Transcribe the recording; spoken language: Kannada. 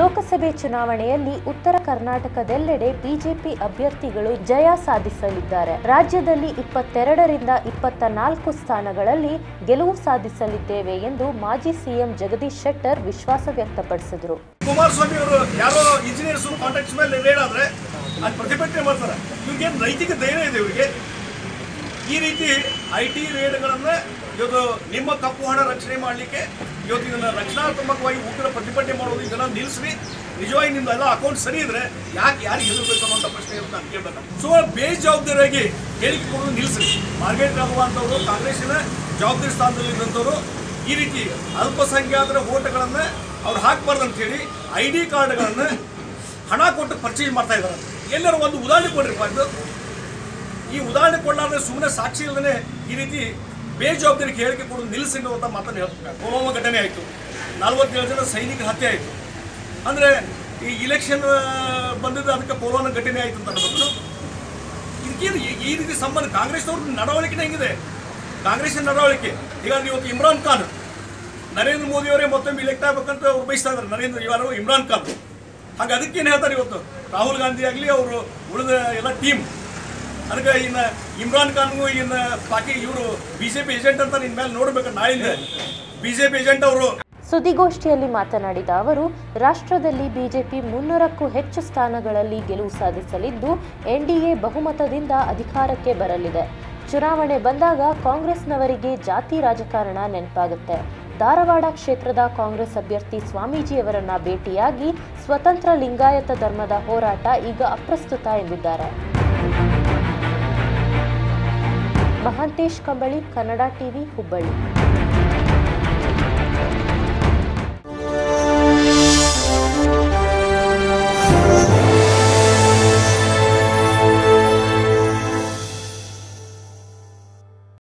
ಲೋಕಸಭೆ ಚುನಾವಣೆಯಲ್ಲಿ ಉತ್ತರ ಕರ್ನಾಟಕದೆಲ್ಲೆಡೆ ಬಿಜೆಪಿ ಅಭ್ಯರ್ಥಿಗಳು ಜಯ ಸಾಧಿಸಲಿದ್ದಾರೆ ರಾಜ್ಯದಲ್ಲಿ ಇಪ್ಪತ್ತೆರಡರಿಂದ ಇಪ್ಪತ್ತ ನಾಲ್ಕು ಸ್ಥಾನಗಳಲ್ಲಿ ಗೆಲುವು ಸಾಧಿಸಲಿದ್ದೇವೆ ಎಂದು ಮಾಜಿ ಸಿಎಂ ಜಗದೀಶ್ ಶೆಟ್ಟರ್ ವಿಶ್ವಾಸ ವ್ಯಕ್ತಪಡಿಸಿದರು ಕುಮಾರಸ್ವಾಮಿ ಅವರು ಯಾರೋ ಇಂಜಿನಿಯರ್ಸ್ ಕಾಂಟ್ರಾಕ್ಟ್ಸ್ ಮೇಲೆ ರೇಡ್ ಆದ್ರೆ ಅದು ಪ್ರತಿಭಟನೆ ಮಾಡ್ತಾರೆ ಇವ್ರಿಗೆ ನೈತಿಕ ಧೈರ್ಯ ಇದೆ ಇವರಿಗೆ ಈ ರೀತಿ ಐ ಟಿ ರೇಡ್ಗಳನ್ನ ಇವತ್ತು ನಿಮ್ಮ ಕಪ್ಪು ಹಣ ರಕ್ಷಣೆ ಮಾಡಲಿಕ್ಕೆ ಇವತ್ತು ಇದನ್ನ ರಕ್ಷಣಾತ್ಮಕವಾಗಿ ಉಗ್ರ ಪ್ರತಿಭಟನೆ ಮಾಡೋದು ಇದನ್ನ ನಿಲ್ಲಿಸ್ರಿ ನಿಜವಾಗಿ ನಿಮ್ದು ಎಲ್ಲ ಅಕೌಂಟ್ ಸರಿ ಇದ್ರೆ ಯಾಕೆ ಯಾರಿಗೆ ಹೆದರ್ಬೇಕು ಅನ್ನೋಂಥ ಪ್ರಶ್ನೆ ಇರುತ್ತೆ ನಾನು ಕೇಳ್ಬೇಕು ಸೊ ಬೇಜವಾಬ್ದಾರಿಯಾಗಿ ಹೇಳಿಕೆ ಕೊಡೋದು ನಿಲ್ಲಿಸ್ರಿ ಮಾರ್ಗೆಟ್ ರಾಘವ ಅಂತವರು ಕಾಂಗ್ರೆಸ್ಸಿನ ಜವಾಬ್ದಾರಿ ಸ್ಥಾನದಲ್ಲಿದ್ದಂಥವ್ರು ಈ ರೀತಿ ಅಲ್ಪಸಂಖ್ಯಾತರ ಓಟ್ಗಳನ್ನ ಅವ್ರು ಹಾಕ್ಬಾರ್ದು ಅಂತ ಹೇಳಿ ಐ ಡಿ ಕಾರ್ಡ್ಗಳನ್ನ ಹಣ ಕೊಟ್ಟು ಪರ್ಚೇಸ್ ಮಾಡ್ತಾ ಇದ್ದಾರೆ ಎಲ್ಲರೂ ಒಂದು ಉದಾಹರಣೆ ಕೊಡ್ರಿಪ್ಪ ಇದು ಈ ಉದಾಹರಣೆ ಕೊಡಲಾರ್ದೆ ಸುಮ್ಮನೆ ಸಾಕ್ಷಿ ಇಲ್ಲದೆ ಈ ರೀತಿ ಬೇಜವಾಬ್ದಾರಿ ಹೇಳಿಕೆ ಕೊಡೋದು ನಿಲ್ಲಿಸಿ ಅನ್ನುವಂಥ ಮಾತನ್ನು ಹೇಳ್ತಾರೆ ಪುಲ್ವಾಮಾ ಘಟನೆ ಆಯಿತು ನಲವತ್ತೇಳು ಜನ ಸೈನಿಕರ ಹತ್ಯೆ ಆಯಿತು ಅಂದರೆ ಈ ಇಲೆಕ್ಷನ್ ಬಂದಿದ್ದು ಅದಕ್ಕೆ ಪುಲ್ವಾಮಾ ಘಟನೆ ಆಯಿತು ಅಂತ ಅನ್ಬೇಕು ಇದಕ್ಕೇನು ಈ- ಈ ರೀತಿ ಸಂಬಂಧ ಕಾಂಗ್ರೆಸ್ನವ್ರ ನಡವಳಿಕೆನೇ ಹೆಂಗಿದೆ ಕಾಂಗ್ರೆಸ್ಸಿನ ನಡವಳಿಕೆ ಈಗ ಇವತ್ತು ಇಮ್ರಾನ್ ಖಾನ್ ನರೇಂದ್ರ ಮೋದಿ ಅವರೇ ಮತ್ತೊಮ್ಮೆ ಇಲೆಕ್ಟ್ ಆಗ್ಬೇಕಂತ ಅವ್ರು ಬಯಸ್ತಾ ಇದ್ದಾರೆ ನರೇಂದ್ರ ಯಾರು ಇಮ್ರಾನ್ ಖಾನ್ ಹಾಗೆ ಅದಕ್ಕೇನು ಹೇಳ್ತಾರೆ ಇವತ್ತು ರಾಹುಲ್ ಗಾಂಧಿ ಆಗಲಿ ಅವರು ಉಳಿದ ಎಲ್ಲ ಟೀಮ್ ಅದಕ್ಕೆ ಇನ್ನು ಇಮ್ರಾನ್ ಖಾನ್ಗೂ ಇನ್ನು ಬಾಕಿ ಇವರು ಬಿ ಜೆ ಪಿ ಏಜೆಂಟ್ ಅಂತ ನಿನ್ನ ಮೇಲೆ ನೋಡ್ಬೇಕು ನಾಳಿಂದ ಬಿ ಜೆ ಪಿ ಏಜೆಂಟ್ ಅವರು ಸುದ್ದಿಗೋಷ್ಠಿಯಲ್ಲಿ ಮಾತನಾಡಿದ ಅವರು ರಾಷ್ಟ್ರದಲ್ಲಿ ಬಿಜೆಪಿ ಮುನ್ನೂರಕ್ಕೂ ಹೆಚ್ಚು ಸ್ಥಾನಗಳಲ್ಲಿ ಗೆಲುವು ಸಾಧಿಸಲಿದ್ದು ಎನ್ಡಿಎ ಬಹುಮತದಿಂದ ಅಧಿಕಾರಕ್ಕೆ ಬರಲಿದೆ ಚುನಾವಣೆ ಬಂದಾಗ ಕಾಂಗ್ರೆಸ್ನವರಿಗೆ ಜಾತಿ ರಾಜಕಾರಣ ನೆನಪಾಗುತ್ತೆ ಧಾರವಾಡ ಕ್ಷೇತ್ರದ ಕಾಂಗ್ರೆಸ್ ಅಭ್ಯರ್ಥಿ ಸ್ವಾಮೀಜಿಯವರನ್ನ ಭೇಟಿಯಾಗಿ ಸ್ವತಂತ್ರ ಲಿಂಗಾಯತ ಧರ್ಮದ ಹೋರಾಟ ಈಗ ಅಪ್ರಸ್ತುತ ಎಂದಿದ್ದಾರೆ ಮಹಾಂತೇಶ್ ಕಂಬಳಿ ಕನ್ನಡ ಟಿವಿ ಹುಬ್ಬಳ್ಳಿ